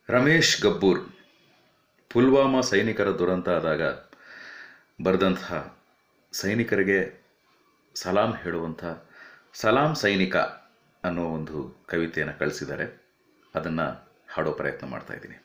ರಮೇಶ್ ಗಬ್ಬೂರ್ ಪುಲ್ವಾಮಾ ಸೈನಿಕರ ದುರಂತ ಆದಾಗ ಬರೆದಂತಹ ಸೈನಿಕರಿಗೆ ಸಲಾಂ ಹೇಳುವಂಥ ಸಲಾಂ ಸೈನಿಕ ಅನ್ನೋ ಒಂದು ಕವಿತೆಯನ್ನು ಕಳಿಸಿದ್ದಾರೆ ಅದನ್ನು ಹಾಡೋ ಪ್ರಯತ್ನ ಮಾಡ್ತಾ ಇದ್ದೀನಿ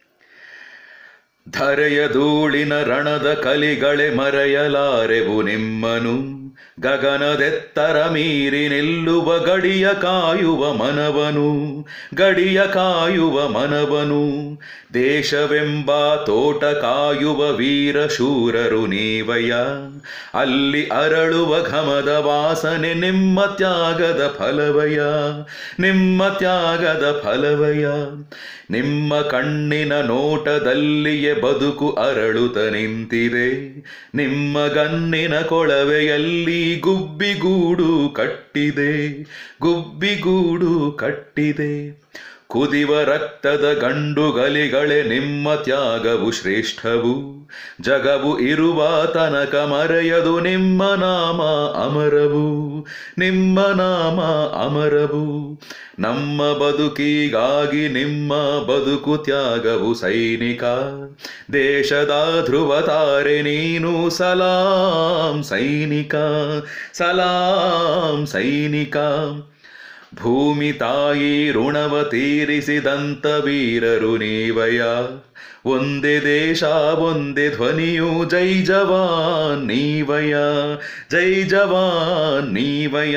ಧರೆಯ ಧೂಳಿನ ರಣದ ಕಲಿಗಳೆ ಮರೆಯಲಾರೆವು ನಿಮ್ಮನು ಗಗನದೆತ್ತರ ಮೀರಿ ನಿಲ್ಲುವ ಗಡಿಯ ಕಾಯುವ ಮನವನು ಗಡಿಯ ಕಾಯುವ ಮನವನು ದೇಶವೆಂಬ ತೋಟ ಕಾಯುವ ವೀರ ಶೂರರು ನೀವಯ್ಯ ಅಲ್ಲಿ ಅರಳುವ ಘಮದ ವಾಸನೆ ನಿಮ್ಮ ತ್ಯಾಗದ ಫಲವಯ್ಯ ನಿಮ್ಮ ತ್ಯಾಗದ ಫಲವಯ್ಯ ನಿಮ್ಮ ಕಣ್ಣಿನ ನೋಟದಲ್ಲಿಯೇ ಬದುಕು ಅರಳುತ್ತ ನಿಂತಿದೆ ನಿಮ್ಮ ಗನ್ನಿನ ಕೊಳವೆಯಲ್ಲಿ ಗುಬ್ಬಿಗೂಡು ಕಟ್ಟಿದೆ ಗುಬ್ಬಿಗೂಡು ಕಟ್ಟಿದೆ ಕುದಿವ ರಕ್ತದ ಗಂಡುಗಲಿಗಳೇ ನಿಮ್ಮ ತ್ಯಾಗವು ಶ್ರೇಷ್ಠವು ಜಗವು ಇರುವ ತನಕ ಮರೆಯದು ನಿಮ್ಮ ನಾಮ ಅಮರವು ನಿಮ್ಮ ನಾಮ ಅಮರವು ನಮ್ಮ ಬದುಕಿಗಾಗಿ ನಿಮ್ಮ ಬದುಕು ತ್ಯಾಗವು ಸೈನಿಕ ದೇಶದ ಧ್ರುವ ತಾರೆ ನೀನು ಸಲಾಂ ಸೈನಿಕ ಸಲಾಂ ಸೈನಿಕ ಭೂಮಿ ತಾಯಿ ಋಣವ ತೀರಿಸಿದಂತ ವೀರರು ನೀವಯ ಒಂದೇ ದೇಶ ಒಂದೇ ಧ್ವನಿಯು ಜೈ ಜವಾನ್ ನೀವಯ ಜೈ ಜವಾನ್ ನೀವಯ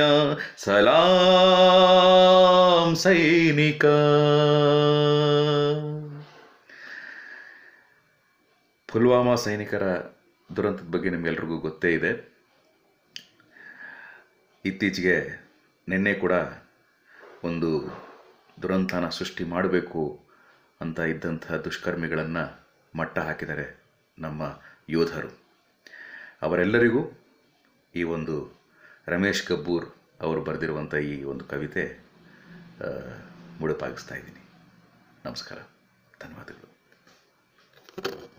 ಸಲಾಂ ಸೈನಿಕ ಪುಲ್ವಾಮಾ ಸೈನಿಕರ ದುರಂತದ ಬಗ್ಗೆ ನಿಮ್ಗೆಲ್ರಿಗೂ ಗೊತ್ತೇ ಇದೆ ಇತ್ತೀಚೆಗೆ ನಿನ್ನೆ ಕೂಡ ಒಂದು ದುರಂತನ ಸೃಷ್ಟಿ ಮಾಡಬೇಕು ಅಂತ ಇದ್ದಂಥ ದುಷ್ಕರ್ಮಿಗಳನ್ನು ಮಟ್ಟ ಹಾಕಿದ್ದಾರೆ ನಮ್ಮ ಯೋಧರು ಅವರೆಲ್ಲರಿಗೂ ಈ ಒಂದು ರಮೇಶ್ ಕಬ್ಬೂರ್ ಅವರು ಬರೆದಿರುವಂಥ ಈ ಒಂದು ಕವಿತೆ ಆ, ಮುಡುಪಾಗಿಸ್ತಾ ಇದ್ದೀನಿ ನಮಸ್ಕಾರ ಧನ್ಯವಾದಗಳು